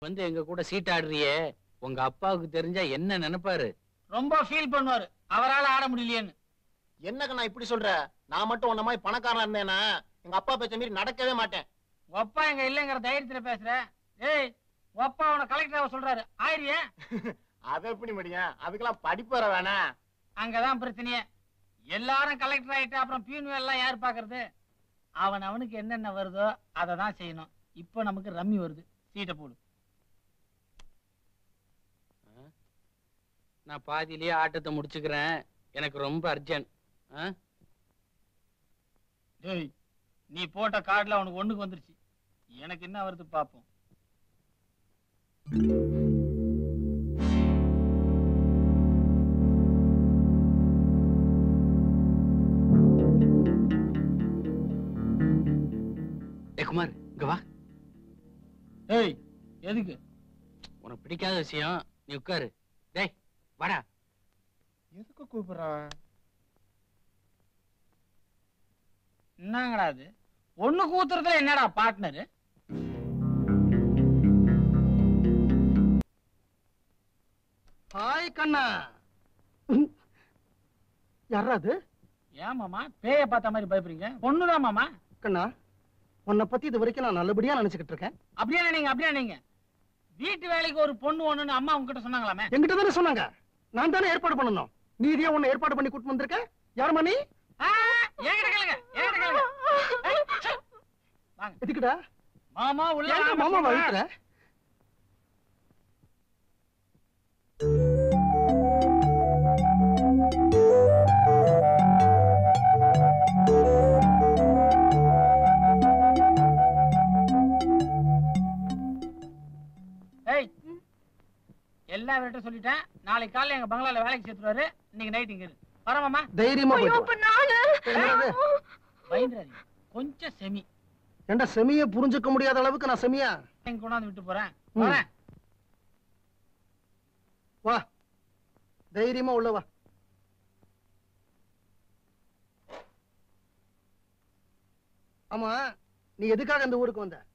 வந்து எங்க கூட சீட்டாடுறியே உங்க அப்பாவுக்கு தெரிஞ்சா என்ன நினைப்பாரு ரொம்ப ஃபீல் பண்ணுவாரு அவரால ஆட முடியலையேன்னு என்னங்க நான் இப்படி சொல்ற நான் மட்டும் உன்ன மாதிரி பணக்காரனா இருந்தேனா எங்க அப்பா பேச்ச மீறி நடக்கவே மாட்டேன் உங்க அப்பா எங்க இல்லைங்கிற தைரியத்துல பேசுற ஏய் உங்க அப்பா உன கலெக்டராக சொல்றாரு ஆயிரியே அதை எப்படி முடியும் அதுக்கெல்லாம் படிப்பு வர வேணாம் அங்கதான் பிரச்சனையே எல்லாரும் கலெக்டர் ஆயிட்டு அப்புறம் பியூன் எல்லாம் யார் பாக்குறது அவன் அவனுக்கு என்னென்ன வருதோ அதை தான் செய்யணும் இப்போ நமக்கு ரம்மி வருது சீட்டை போடு நான் பாதியிலேயே ஆட்டத்தை முடிச்சுக்கிறேன் எனக்கு ரொம்ப அர்ஜென்ட் டேய் நீ போட்ட கார்டுல அவனுக்கு ஒண்ணுக்கு வந்துருச்சு எனக்கு என்ன வருது பாப்போம் ஏ குமார் இங்க வா டேய் எதுக்கு உனக்கு பிடிக்காத விஷயம் நீ உட்காரு டேய் வாடா எதுக்கு கூப்பிடுறான் என்னங்கடா அது ஒண்ணு கூத்துறதுல என்னடா பார்ட்னரு ஹாய் கண்ணா யாரா அது ஏன் மாமா பேய பார்த்த மாதிரி பயப்படுறீங்க பொண்ணுதான் மாமா கண்ணா உன்னை பத்தி இது வரைக்கும் நான் நல்லபடியா நினைச்சுக்கிட்டு இருக்கேன் அப்படியே நீங்க அப்படியே நீங்க வீட்டு வேலைக்கு ஒரு பொண்ணு ஒண்ணுன்னு அம்மா உங்ககிட்ட சொன்னாங்களாமே என்கிட்ட தானே சொன்னாங்க நான் தானே ஏற்பாடு பண்ணணும் நீதியா உன்னை ஏற்பாடு பண்ணி கூட்டு வந்திருக்க யாருமா நீ ஆ, என்கிட்ட கேளுங்க என்கிட்ட கேளுங்க ஏய், ச்சே. வாங்க எதுக்குடா மாமா உள்ள ஏன்டா வாங்க மாமா சொல்றேன். வழுக்கிற ஏய் எல்லா வீட்டும் சொல்லிட்டேன் நாளைக்கு காலையில எங்க பங்களால வேலைக்கு சேர்த்துருவாரு இன்னைக்கு நைட் இங்க இரு வர மாமா தைரியமா போயிட்டு வா. என்னது? பயந்துறாதீங்க கொஞ்சம் செமி ஏன்டா செமிய புரிஞ்சுக்க முடியாத அளவுக்கு நான் செமியா இங்க கொண்டாந்து விட்டு போறேன் ம். வரேன் வா தைரியமா உள்ள வா ஆமா நீ எதுக்காக இந்த ஊருக்கு வந்த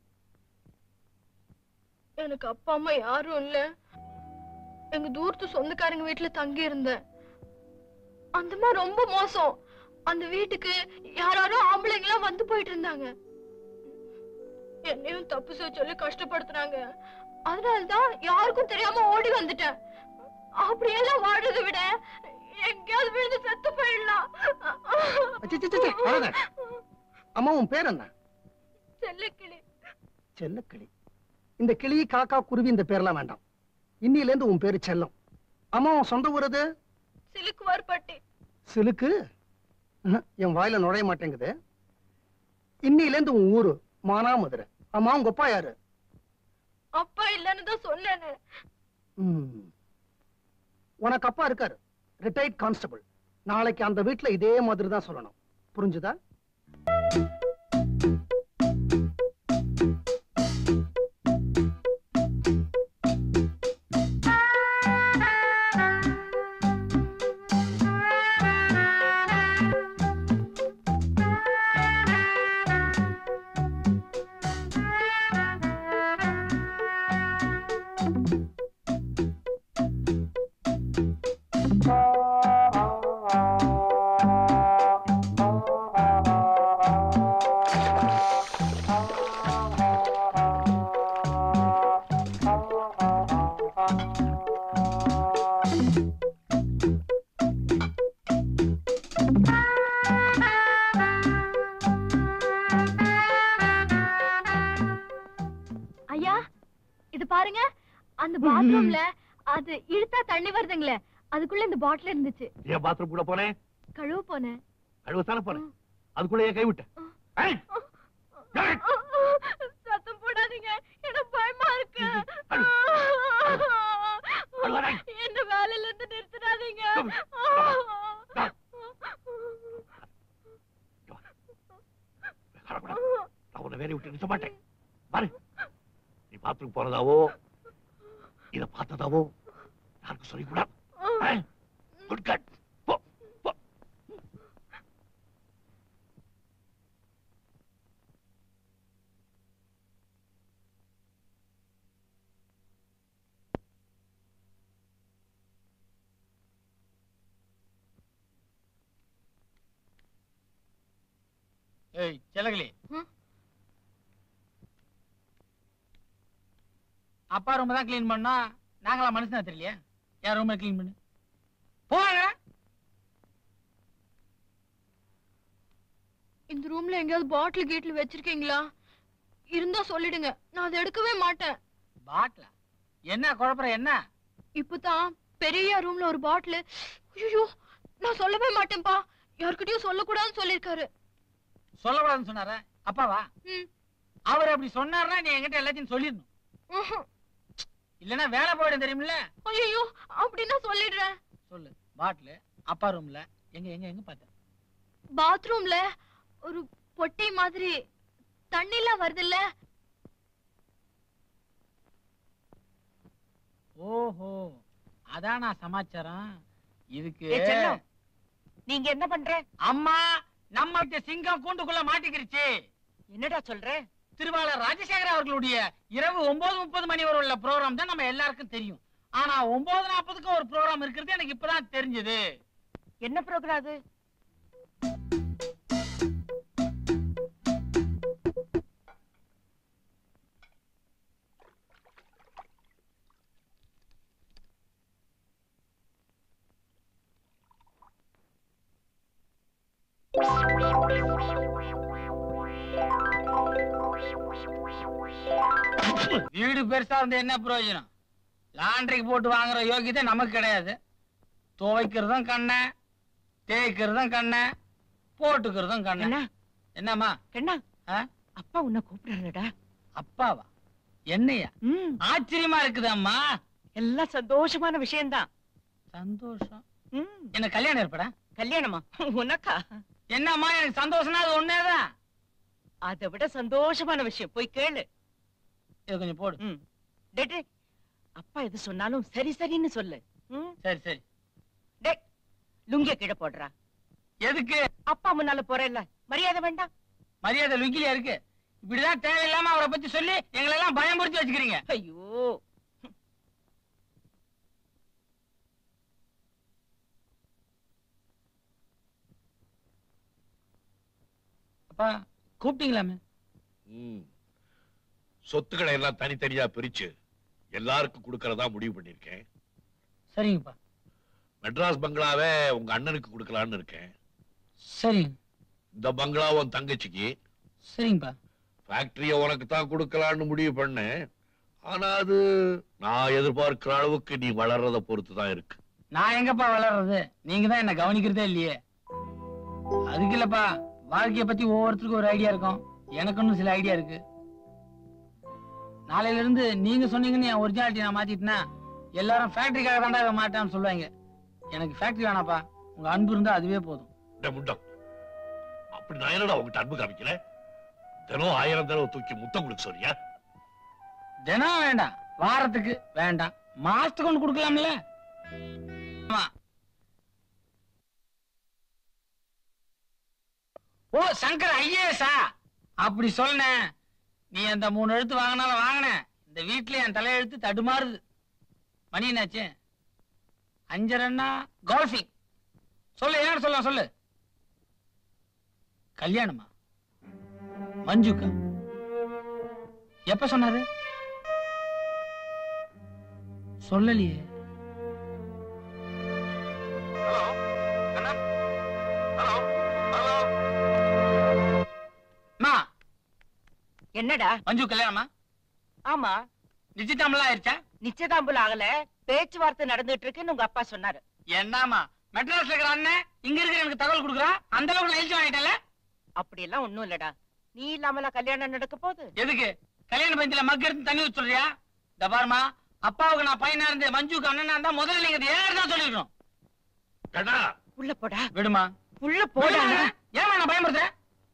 எனக்கு அப்பா அம்மா யாரும் இல்ல எங்க தூரத்து சொந்தக்காரங்க வீட்டுல தங்கி இருந்தேன் அந்த மாதிரி ரொம்ப மோசம் அந்த வீட்டுக்கு யாராரோ ஆம்பளைங்க எல்லாம் வந்து போயிட்டு இருந்தாங்க என்னையும் தப்பு செய்ய சொல்லி கஷ்டப்படுத்துனாங்க அதனாலதான் யாருக்கும் தெரியாம ஓடி வந்துட்டேன் அப்படியெல்லாம் வாழறதை விட எங்கேயாவது விழுந்து செத்து போயிடலாம் அச்சச்சச்சே, அழாத. அம்மா உன் பேர் என்ன செல்லக்கிளி செல்லக்கிளி இந்த கிளி காக்கா குருவி இந்த பேர்லாம் வேண்டாம் இன்னில இருந்து உன் பேரு செல்லம் அம்மா உன் சொந்த ஊர் எது சிலுக்குவார்பட்டி சிலுக்கு அஹ், என் வாயில நுழைய மாட்டேங்குது இன்னில இருந்து உன் ஊரு மானாமதுரை அம்மா உங்க அப்பா யாரு அப்பா இல்லைன்னு தான் சொன்னேனே ம். உனக்கு அப்பா இருக்காரு ரிட்டையர்ட் கான்ஸ்டபிள் நாளைக்கு அந்த வீட்ல இதே மாதிரி தான் சொல்லணும் புரிஞ்சுதா ஐயா இது பாருங்க அந்த பாத்ரூம்ல அது இழுத்தா தண்ணி வருதுங்களே அதுக்குள்ள இந்த பாட்டில் இருந்துச்சு ஏன் பாத்ரூம் கூட போனேன் கழுவ போனேன் அழுவத்தானே போனேன் அதுக்குள்ள ஏன் கை விட்ட ஏய்! ஏய்! சத்தம் போடாதீங்க எனக்கு பயமா இருக்கு அழு. அழுவாதே. என்ன வேலையில இருந்து நிறுத்திடாதீங்க கலப்படா. நான் உன்னை வேலையை விட்டு நிறுத்த மாட்டேன் பாரு நீ பாத்ரூம் போறதாவோ இத பார்த்ததாவோ யாருக்கும் சொல்லிக்கூடாது குட் கட் போ போ ஏய் செலகலி ம்? அப்பா ரூம் தான் க்ளீன் பண்ணா நாங்களா மனுஷனா தெரியலையா என் ரூமை க்ளீன் பண்ணு போங்க இந்த ரூம்ல எங்கேயாவது பாட்டில் கீட்டில் வச்சிருக்கீங்களா இருந்தா சொல்லிடுங்க நான் அதை எடுக்கவே மாட்டேன் பாட்டிலா என்ன குழப்பற என்ன இப்பதான் பெரிய ரூம்ல ஒரு பாட்டில் ஐயோ நான் சொல்லவே மாட்டேன்ப்பா யார்கிட்டயும் சொல்லக்கூடாதுன்னு சொல்லிருக்காரு சொல்லக்கூடாதுன்னு சொன்னாரா அப்பாவா ம். அவர் அப்படி சொன்னாருன்னா நீ என்கிட்ட எல்லாத்தையும் சொல்லிடணும் ம்ஹும். இல்லைன்னா வேலை போயிடும் தெரியுமில்ல ஐயோ அப்படின்னா சொல்லிடுறேன் சொல்லு பாட்டில் அப்பா ரூம்ல எங்க எங்க எங்க பார்த்த பாத்ரூம்ல ஒரு பொட்டி மாதிரி தண்ணிலாம் வருதுல்ல ஓஹோ அதானா சமாச்சாரம் இதுக்கு ஏ செல்லம், நீங்க என்ன பண்ற அம்மா நம்ம வீட்டு சிங்கம் கூண்டுக்குள்ள மாட்டிக்கிருச்சு என்னடா சொல்ற திருவாளர் ராஜசேகர் அவர்களுடைய இரவு ஒன்பது முப்பது மணி வரை உள்ள ப்ரோக்ராம் தான் நம்ம எல்லாருக்கும் தெரியும் ஆனா ஒன்பது நாற்பதுக்கு ஒரு ப்ரோக்ராம் இருக்கிறது எனக்கு இப்பதான் தெரிஞ்சது என்ன ப்ரோக்ராம் அது வீடு பெருசா இருந்தா என்ன பிரயோஜனம் லாண்டரிக்கு போட்டு வாங்குற யோகியதை நமக்கு கிடையாது துவைக்கிறதும் கண்ண தேய்க்கிறதும் கண்ண போட்டுக்கிறதும் கண்ண என்ன என்னம்மா கண்ணா ஆ? அப்பா உன்னை கூப்பிடுறாருடா அப்பாவா என்னையா ம் ஆச்சரியமா இருக்குது அம்மா எல்லாம் சந்தோஷமான விஷயம்தான் சந்தோஷம் ம் என்ன கல்யாணம் ஏற்படா கல்யாணமா உனக்கா என்னம்மா எனக்கு சந்தோஷம்னா அது ஒன்னேதான் அதை விட சந்தோஷமான விஷயம் போய் கேளு இது கொஞ்சம் போடு ம் டே டே, அப்பா எது சொன்னாலும் சரி சரின்னு சொல்லு ம் சரி சரி டே லுங்கிய கீழே போடுறா எதுக்கு அப்பா முன்னால போறேல்ல மரியாதை வேண்டாம் மரியாதை லுங்கிலியா இருக்கு இப்படிதான் தேவையில்லாம அவரை பத்தி சொல்லி எங்களை எல்லாம் பயமுறுத்தி வச்சுக்கிறீங்க ஐயோ அப்பா கூப்பிட்டீங்களாமே ம். சொத்துக்களை எல்லாம் தனித்தனியா பிரிச்சு எல்லாருக்கும் கொடுக்கறதா முடிவு பண்ணிருக்கேன் சரிங்கப்பா மெட்ராஸ் பங்களாவே உங்க அண்ணனுக்கு கொடுக்கலான்னு இருக்கேன் சரிங்க இந்த பங்களாவும் உன் தங்கச்சிக்கு சரிங்கப்பா ஃபேக்டரிய உனக்கு தான் கொடுக்கலான்னு முடிவு பண்ணேன் ஆனா அது நான் எதிர்பார்க்கிற அளவுக்கு நீ வளர்றத பொறுத்து தான் இருக்கு நான் எங்கப்பா வளர்றது நீங்க தான் என்ன கவனிக்கிறதே இல்லையே அதுக்கு இல்லப்பா வாழ்க்கைய பத்தி ஒவ்வொருத்தருக்கும் ஒரு ஐடியா இருக்கும் எனக்குன்னு சில ஐடியா இருக்கு நாளையில இருந்து நீங்க சொன்னீங்கன்னு என் ஒரிஜினாலிட்டி நான் மாத்திட்டேன்னா எல்லாரும் ஃபேக்டரிக்காக தாண்டா இவன் மாட்டான்னு சொல்லுவாங்க எனக்கு ஃபேக்டரி வேணாப்பா உங்க அன்பு இருந்தா அதுவே போதும் டேய் முண்டம் அப்படி நான் என்னடா உங்ககிட்ட அன்பு காமிக்கல தினம் ஆயிரம் தடவை தூக்கி முத்தம் கொடுக்க சொல்றியா தினம் வேண்டாம் வாரத்துக்கு வேண்டாம் மாசத்துக்கு ஒண்ணு கொடுக்கலாம்ல ஆமா. ஓ சங்கர் ஐஏஎஸ்ஆ அப்படி சொன்னேன் நீ அந்த மூணு எழுத்து வாங்கினாலும் வாங்கினேன் இந்த வீட்டுல என் தலையெழுத்து தடுமாறுது மணி என்னாச்சு அஞ்சரைன்னா கோல்ஃபிங் சொல்லு யார் சொல்லலாம் சொல்லு கல்யாணமா மஞ்சுக்கா எப்ப சொன்னாரு சொல்லலையே அம்மா, என்னடா மஞ்சு கல்யாணமா ஆமா நிச்சயதாமலாம் ஆயிருச்சா நிச்சயதாம்பூல் ஆகல பேச்சுவார்த்தை நடந்துட்டு இருக்குன்னு உங்க அப்பா சொன்னாரு என்னமா மெட்ராஸ்ல இருக்கிற அண்ணன் இங்க இருக்கிற எனக்கு தகவல் கொடுக்குறான் அந்த அளவுக்கு நான் எழுச்சி வாங்கிட்டேன்ல அப்படி எல்லாம் ஒண்ணும் இல்லடா நீ இல்லாமல கல்யாணம் நடக்க போகுது எதுக்கு கல்யாண பந்தியில மக்கு எடுத்து தண்ணி ஊத்த சொல்றியா இந்த பாருமா அப்பாவுக்கு நான் பையனா இருந்து மஞ்சுக்கு அண்ணனா இருந்தா முதல்ல நீங்க ஏன் தான் சொல்லிருக்கணும் கண்ணா உள்ள போடா விடுமா உள்ள போடா ஏமா நான் பயமுறுத்தேன்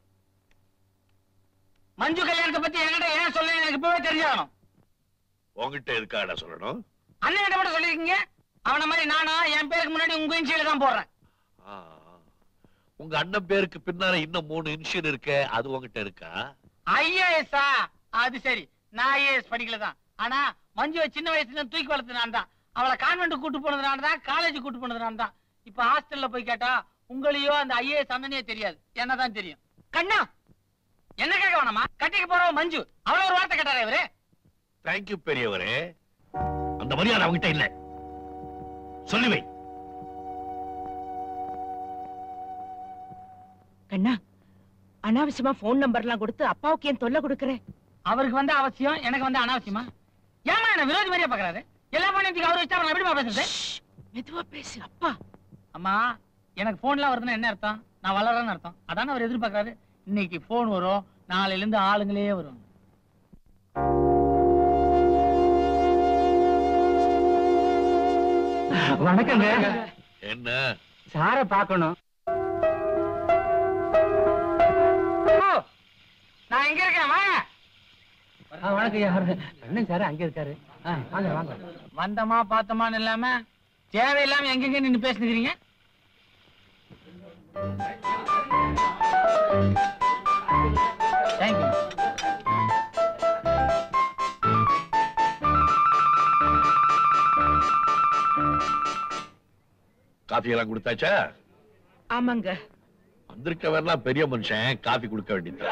மஞ்சு கல்யாணத்தை பத்தி என்கிட்ட ஏன் சொல்ல எனக்கு இப்பவே தெரிஞ்சாகணும் உன்கிட்ட இருக்காடா சொல்லணும் அண்ணன் கிட்ட மட்டும் சொல்லிருக்கீங்க அவன மாதிரி நானா என் பேருக்கு முன்னாடி உங்க இன்சியல தான் போடுறேன் ஆ, உங்க அண்ணன் பேருக்கு பின்னால இன்னும் மூணு இன்ஷியல் இருக்கே அது உன்கிட்ட இருக்கா ஐஏஎஸ்ஆ அது சரி நான் ஐஏஎஸ் படிக்கல தான் ஆனா மஞ்சுவை சின்ன வயசுல இருந்து தூக்கி வளர்த்து நான் தான் அவளை கான்வென்ட் கூட்டு போனதுனால தான் காலேஜ் கூட்டு போனதுனால தான் இப்ப ஹாஸ்டல்ல போய் கேட்டா உங்களையோ அந்த ஐஏஎஸ் அண்ணனையோ தெரியாது என்னதான் தெரியும் கண்ணா என்ன கேட்க வேணாமா கட்டிக்க போறவ மஞ்சு அவ்வளவு ஒரு வார்த்தை கேட்டாரே இவரு தேங்க்யூ பெரியவரே அந்த மரியாதை அவங்கிட்ட இல்ல சொல்லி வை கண்ணா அனாவசியமா போன் நம்பர்லாம் கொடுத்து அப்பாவுக்கு ஏன் தொல்லை கொடுக்கற அவருக்கு வந்து அவசியம் எனக்கு வந்து அனாவசியமா ஏமா என்ன விரோதி மாதிரியா பாக்குறாரு எல்லா பண்ணியத்துக்கு அவர் வச்சா அப்புறம் எப்படிமா பேசுறது மெதுவா பேசு அப்பா அம்மா எனக்கு போன்லாம் வருதுன்னா என்ன அர்த்தம் நான் வளரேன்னு அர்த்தம் அதானே அவர் எதிர்பார்க்கறாரு இன்னைக்கு போன் வரும் நாளையில இருந்து ஆளுங்களே வரும் வணக்கங்க என்ன சார பாக்கணும் நான் எங்க இருக்கேன் வாங்க வணக்கம் யாரு அண்ணன் சார் அங்க இருக்காரு ஆ, வாங்க வாங்க வந்தமா பார்த்தமான்னு இல்லாம தேவையில்லாம எங்கெங்க நின்னு பேசுகிறீங்க தேங்க்யூ காஃபி எல்லாம் கொடுத்தாச்சா ஆமாங்க வந்திருக்கவரெல்லாம் பெரிய மனுஷன் காஃபி கொடுக்க வேண்டியது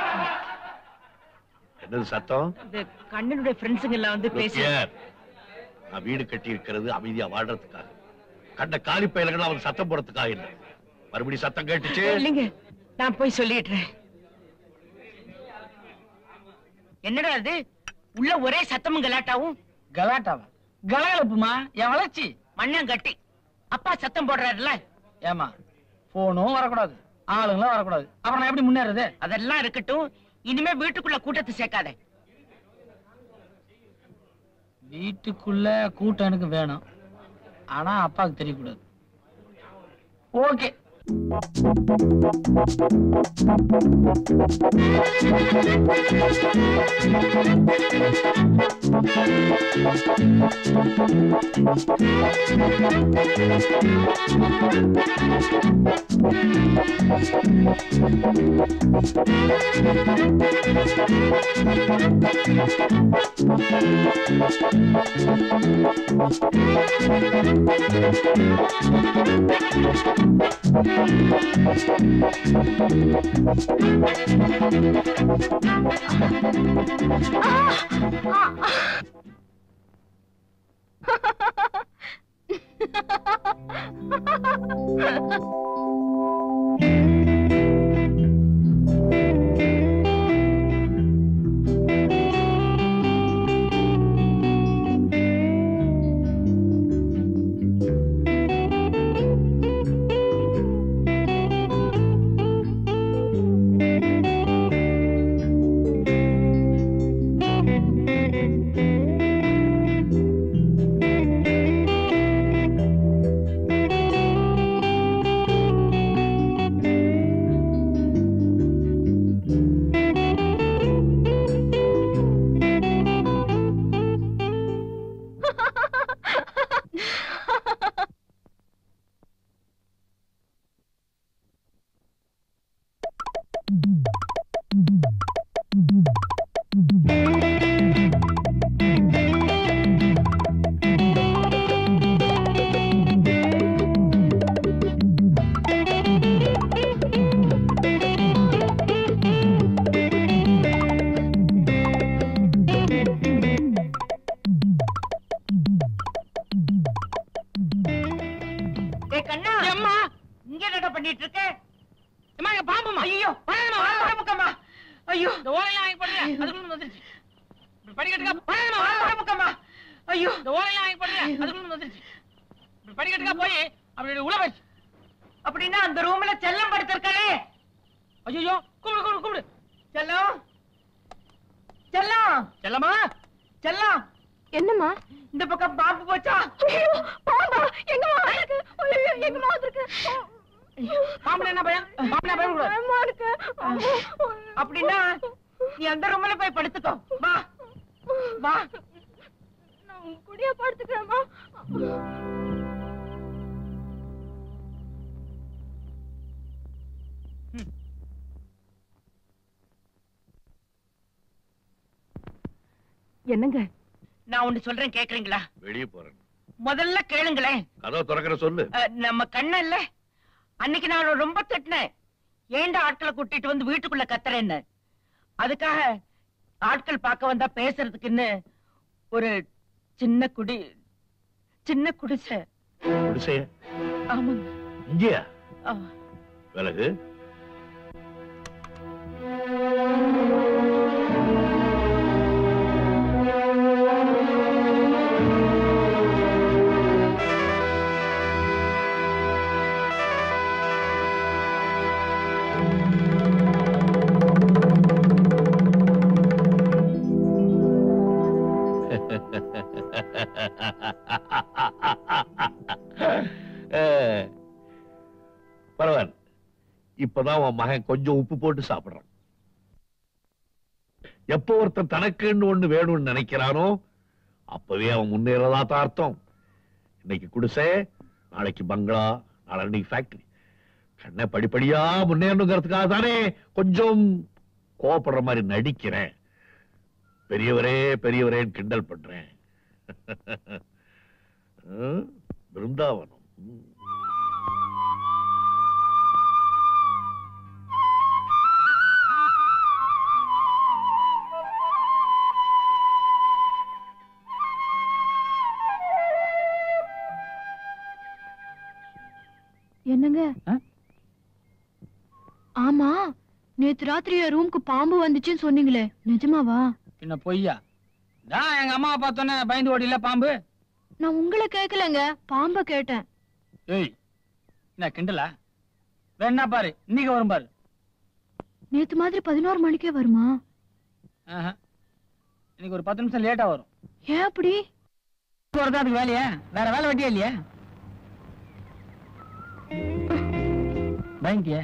என்னது சத்தம் இந்த கண்ணனுடைய ஃப்ரெண்ட்ஸுங்க எல்லாம் வந்து Look பேசி here. நான் வீடு கட்டி இருக்கிறது அமைதியா வாழ்றதுக்காக கண்ட காலி பயல்கள் அவன் சத்தம் போடுறதுக்காக இல்லை மறுபடியும் சத்தம் கேட்டுச்சு இல்லைங்க நான் போய் சொல்லிடுறேன் என்னடா அது உள்ள ஒரே சத்தமும் கலாட்டாவும் கலாட்டாவா கலகலப்புமா என் வளர்ச்சி மண்ணங்கட்டி அப்பா சத்தம் போடுறாருல ஏமா போனும் வரக்கூடாது ஆளுங்களும் வரக்கூடாது அப்புறம் நான் எப்படி முன்னேறது அதெல்லாம் இருக்கட்டும் இனிமே வீட்டுக்குள்ள கூட்டத்தை சேர்க்காத வீட்டுக்குள்ள கூட்டம் எனக்கு வேணும் ஆனா அப்பாவுக்கு தெரியக்கூடாது ஓகே ஏய் கண்ணா அம்மா இங்க என்னடா பண்ணிட்டு இருக்க அம்மா இங்க பாம்புமா ஐயோ வரணுமா முக்கம்மா ஐயோ இந்த ஓலையெல்லாம் வாங்கி போடுங்க அதுக்குள்ள வந்துருச்சு இப்படி படிக்கட்டுக்கா வரணுமா முக்கம்மா ஐயோ இந்த ஓலையெல்லாம் வாங்கி போடுங்க அதுக்குள்ள வந்துருச்சு இப்படி படிக்கட்டுக்கா போய் அப்படி உள்ள போய் அப்படின்னா அந்த ரூம்ல செல்லம் படுத்திருக்காளே ஐயோ கூப்பிடு கூப்பிடு கூப்பிடு செல்லம் செல்லம் செல்லம்மா செல்லம் என்னம்மா இந்த பக்கம் பாம்பு போச்சா ஐயோ, பாம்பா எங்கம்மா இருக்கு ஐயோ, எங்கம்மா வந்திருக்கு பாம்புல என்ன பயம் பாம்புல பயம் கூடாது பயமா இருக்கு அப்படின்னா நீ அந்த ரூம்ல போய் படுத்துக்கோ வா வா நான் உங்க கூடயே படுத்துக்கிறேம்மா என்னங்க நான் ஒண்ணு சொல்றேன் கேக்குறீங்களா வெளியே போறேன் முதல்ல கேளுங்களேன் கதவை திறக்கிற சொல்லு அஹ், நம்ம கண்ண இல்ல அன்னைக்கு நான் அவனை ரொம்ப திட்டினேன் ஏன்டா ஆட்களை கூட்டிட்டு வந்து வீட்டுக்குள்ள கத்துறேன்னு அதுக்காக ஆட்கள் பார்க்க வந்தா பேசுறதுக்குன்னு ஒரு சின்ன குடி சின்ன குடிசை குடிசை ஆமாங்க இங்கேயா ஆ. விலகு அஹ், பரவாயில்ல இப்பதான் உன் மகன் கொஞ்சம் உப்பு போட்டு சாப்பிடுறான் எப்போ ஒருத்தன் தனக்குன்னு ஒண்ணு வேணும்னு நினைக்கிறானோ அப்பவே அவன் முன்னேறதா தான் அர்த்தம் இன்னைக்கு குடிசை நாளைக்கு பங்களா நாளைக்கு ஃபேக்டரி கண்ணை படிப்படியா முன்னேறணுங்கிறதுக்காக தானே கொஞ்சம் கோவப்படுற மாதிரி நடிக்கிறேன் பெரியவரே பெரியவரேன்னு கிண்டல் பண்றேன் ஹம், பிருந்தாவனம் ம். என்னங்க ஆ? ஆமா நேத்து ராத்திரி என் ரூம்க்கு பாம்பு வந்துச்சுன்னு சொன்னீங்களே நிஜமாவா பின்ன பொய்யா நான் எங்க அம்மாவை பார்த்தோன்னே பயந்து ஓடில பாம்பு நான் உங்களை கேட்கலங்க பாம்ப கேட்டேன் ஏய் என்ன கிண்டலா வேணா பாரு இன்னைக்கு வரும் பாரு நேத்து மாதிரி பதினோரு மணிக்கே வருமா ஆஹா. இன்னைக்கு ஒரு பத்து நிமிஷம் லேட்டா வரும் ஏன் அப்படி போறது அதுக்கு வேலையா வேற வேலை வெட்டியா இல்லையா பயந்தியா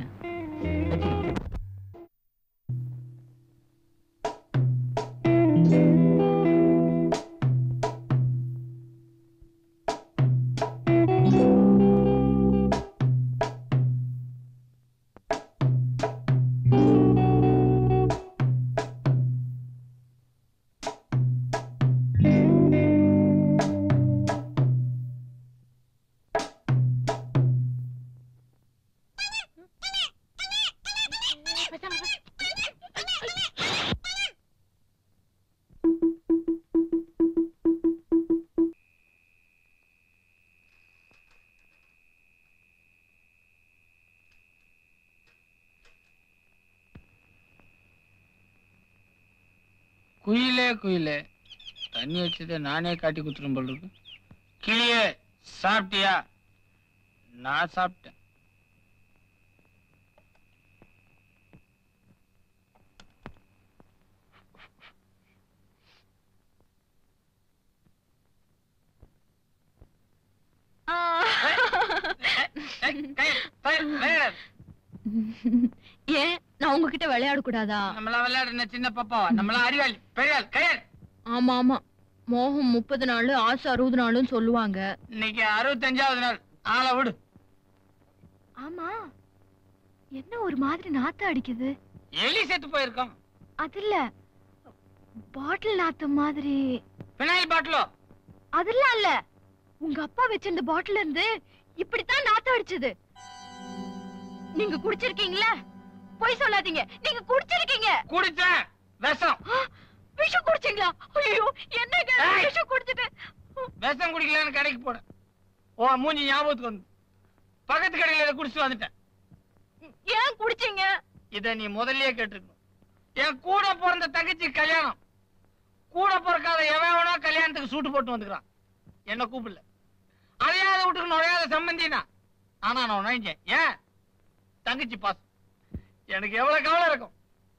குயிலே குயிலே தண்ணி வச்சதை நானே காட்டி குத்துரும் போல இருக்கு கிளியே சாப்பிட்டியா நான் சாப்பிட்டேன் ஏய், கை, கை, விளையாடாத. ஏன் நான் உங்ககிட்ட விளையாட கூடாதா நம்மளா விளையாடுன சின்ன பாப்பாவா நம்மளா அறிவாளி பெரியாள் கையாள் ஆமா ஆமா மோகம் முப்பது நாள் ஆசை அறுபது நாளும் சொல்லுவாங்க இன்னைக்கு அறுபத்தஞ்சாவது நாள் ஆளை விடு ஆமா என்ன ஒரு மாதிரி நாத்தம் அடிக்குது எலி செத்து போயிருக்கோம் அது இல்ல பாட்டில் நாத்தம் மாதிரி பினாயில் பாட்டிலோ அதெல்லாம் இல்ல உங்க அப்பா வச்சிருந்த பாட்டில் இருந்து இப்படித்தான் நாத்தம் அடிச்சது நீங்க குடிச்சிருக்கீங்களா பொய் சொல்லாதீங்க நீங்க குடிச்சிருக்கீங்க குடிச்சேன் விஷம் ஆ, விஷம் குடிச்சீங்களா ஐயோ என்னங்க ஏய். விஷம் குடிச்சிட்டு விஷம் குடிக்கலான்னு கடைக்கு போனேன் ஓ மூஞ்சி ஞாபகத்துக்கு வந்து பக்கத்து கடையில இதை குடிச்சு வந்துட்டேன் ஏன் குடிச்சீங்க இத நீ முதல்லயே கேட்டிருக்கணும் என் கூட பிறந்த தங்கச்சி கல்யாணம் கூட பிறக்காத எவன் வேணா கல்யாணத்துக்கு சூட்டு போட்டு வந்துக்கிறான் என்ன கூப்பிடல அதையாத வீட்டுக்கு நுழையாத சம்பந்தினா ஆனா நான் நுழைஞ்சேன் ஏன் தங்கச்சி பாஸ் எனக்கு எவ்வளவு கவலை இருக்கும்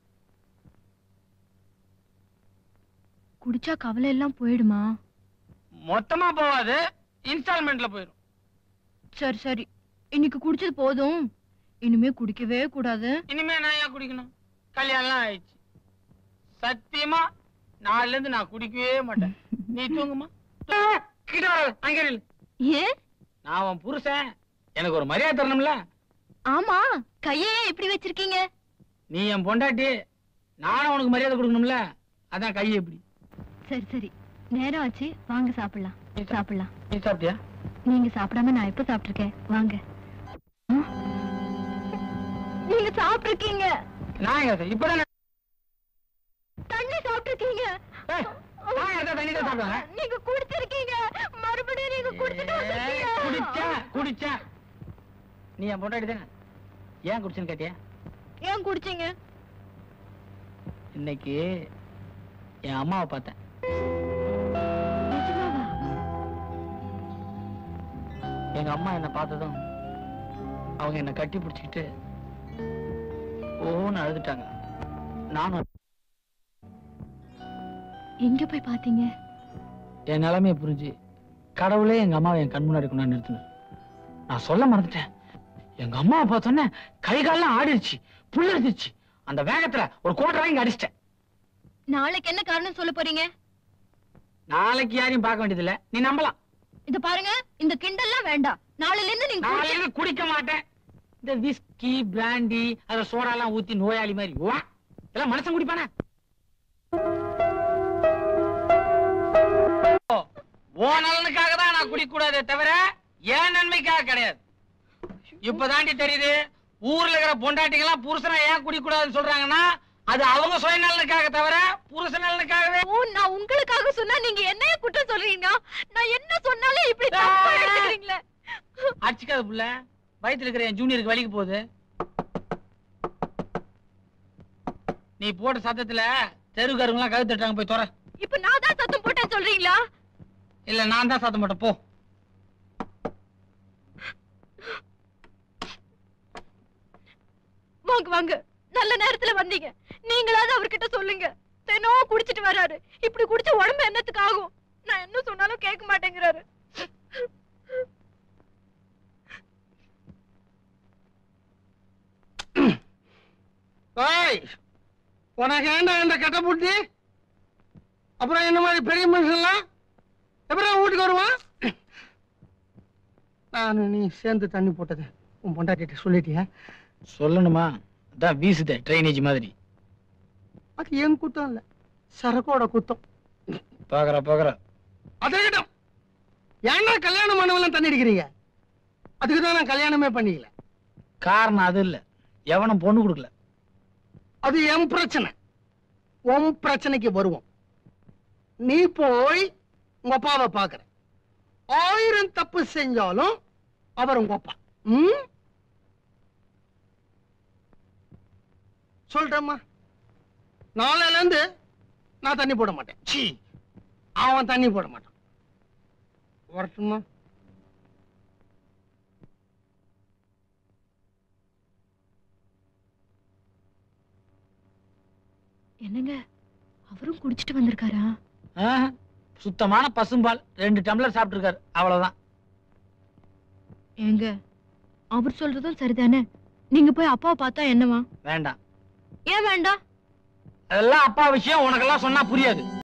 குடிச்சா கவலை எல்லாம் போயிடுமா மொத்தமா போவாது இன்ஸ்டால்மெண்ட்ல போயிடும் சரி சரி இன்னைக்கு குடிச்சது போதும் இனிமே குடிக்கவே கூடாது இனிமே நான் ஏன் குடிக்கணும் கல்யாணம்லாம் ஆயிடுச்சு சத்தியமா நாளைல இருந்து நான் குடிக்கவே மாட்டேன் நீ தூங்குமா ஆ, கிட்ட வராத, அங்கே நில்லு. ஏன் நான் உன் புருஷன் எனக்கு ஒரு மரியாதை தரணும்ல ஆமா கையே இப்படி வச்சிருக்கீங்க நீ என் பொண்டாட்டி நானும் உனக்கு மரியாதை கொடுக்கணும்ல அதான் கையை எப்படி சரி சரி நேரம் ஆச்சு வாங்க சாப்பிடலாம் சாப்பிடலாம் நீ சாப்பிட்டியா நீங்க சாப்பிடாம நான் எப்ப சாப்பிட்டிருக்கேன் வாங்க நீங்க சாப்பிட்டிருக்கீங்க நான் எங்க இப்பதான் கேட்டா தண்ணி தான் சாப்பிடுவாங்க நீங்க குடிச்சிருக்கீங்க மறுபடியும் நீங்க குடிச்சிட்டு ஏய், வந்திருக்கீங்க. குடிச்சா குடிச்சா நீ என் பொண்டாட்டி தானே ஏன் குடிச்சேன்னு கேட்டியா ஏன் குடிச்சீங்க இன்னைக்கு என் அம்மாவை பார்த்தேன் நிஜமாவா? எங்க அம்மா என்ன பார்த்ததும் அவங்க என்ன கட்டி பிடிச்சிக்கிட்டு ஓன்னு அழுதுட்டாங்க நானும் எங்க போய் பாத்தீங்க என் நிலைமைய புரிஞ்சு கடவுளே எங்க அம்மாவை என் கண் முன்னாடி கொண்டாந்து நிறுத்தினார் நான் சொல்ல மறந்துட்டேன் எங்க அம்மாவை பார்த்தோன்னே கை கால்லாம் ஆடிடுச்சு புல்லரிச்சிச்சு அந்த வேகத்துல ஒரு கோட்டை வாங்கி அடிச்சிட்டேன் நாளைக்கு என்ன காரணம் சொல்ல போறீங்க நாளைக்கு யாரையும் பார்க்க வேண்டியதில்ல நீ நம்பலாம் இது பாருங்க இந்த கிண்டல்லாம் வேண்டாம் நாளைல இருந்து நீங்க குடிக்க- நாளைக்கு குடிக்க மாட்டேன் இந்த விஸ்கி பிராண்டி அத சோடா எல்லாம் ஊத்தி நோயாளி மாதிரி வா எல்லாம் மனுஷன் குடிப்பானே ஓ நலனுக்காக தான் நான் குடிக்க கூடாதே தவிர ஏன் நன்மைக்காக கிடையாது இப்பதாண்டி தெரியுது ஊர்ல இருக்கிற பொண்டாட்டிங்க எல்லாம் புருஷனை ஏன் குடிக்க கூடாதுன்னு சொல்றாங்கன்னா அது அவங்க சுயநலனுக்காக தவிர புருஷ நலனுக்காகவே ஓ நான் உங்களுக்காக சொன்னா நீங்க என்னைய குற்றம் சொல்றீங்க நான் என்ன சொன்னாலும் இப்படி தப்பா எடுத்துக்கிறீங்களே அடிச்சுக்காத புள்ள வயித்துல இருக்கிற என் ஜூனியருக்கு வலிக்கு போகுது நீ போட்ட சத்தத்துல தெருக்காரங்களாம் கழுத்து தட்டாங்க போய் தொற இப்ப நான் தான் சத்தம் போட்டேன் சொல்றீங்களா இல்ல நான் தான் சத்தம் போட்டேன் போ வாங்க வாங்க நல்ல நேரத்துல வந்தீங்க நீங்களாவது அவர்கிட்ட சொல்லுங்க தினம் குடிச்சிட்டு வராரு இப்படி குடிச்ச உடம்பு என்னத்துக்கு ஆகும் நான் என்ன சொன்னாலும் கேட்க மாட்டேங்கிறாரு ஏய் உனக்கு ஏண்டா இந்த கெட்ட புட்டி அப்புறம் என்ன மாதிரி பெரிய மனுஷன்லாம் எப்பறம் வீட்டுக்கு வருவான் நான் நீ சேர்ந்து தண்ணி போட்டது உன் பொண்டாட்டிட்ட சொல்லிட்டியா சொல்லணுமா அதான் வீசுதே ட்ரைனேஜ் மாதிரி அது என் குத்தம் இல்ல சரக்கோட குத்தம் பாக்குற பாக்குற அதே கிட்டம் ஏன்னா கல்யாணம் பண்ணவெல்லாம் தண்ணி அடிக்கிறீங்க அதுக்கு தான் நான் கல்யாணமே பண்ணிக்கல காரணம் அது இல்ல எவனும் பொண்ணு கொடுக்கல அது என் பிரச்சனை உன் பிரச்சனைக்கு வருவோம் நீ போய் உங்க அப்பாவை பாக்குற ஆயிரம் தப்பு செஞ்சாலும் அவர் உங்க அப்பா ம் சொல்றேம்மா நாளையில இருந்து நான் தண்ணி போட மாட்டேன் சீ அவன் தண்ணி போட மாட்டான் வரட்டுமா என்னங்க அவரும் குடிச்சிட்டு வந்திருக்காரா ஆஹ், சுத்தமான பசும்பால் ரெண்டு டம்ளர் சாப்பிட்டுருக்காரு அவ்வளவுதான் ஏங்க அவர் சொல்றதும் சரிதானே நீங்க போய் அப்பாவை பார்த்தா என்னவா வேண்டாம் ஏன் வேண்டாம் அதெல்லாம் அப்பா விஷயம் உனக்கெல்லாம் சொன்னா புரியாது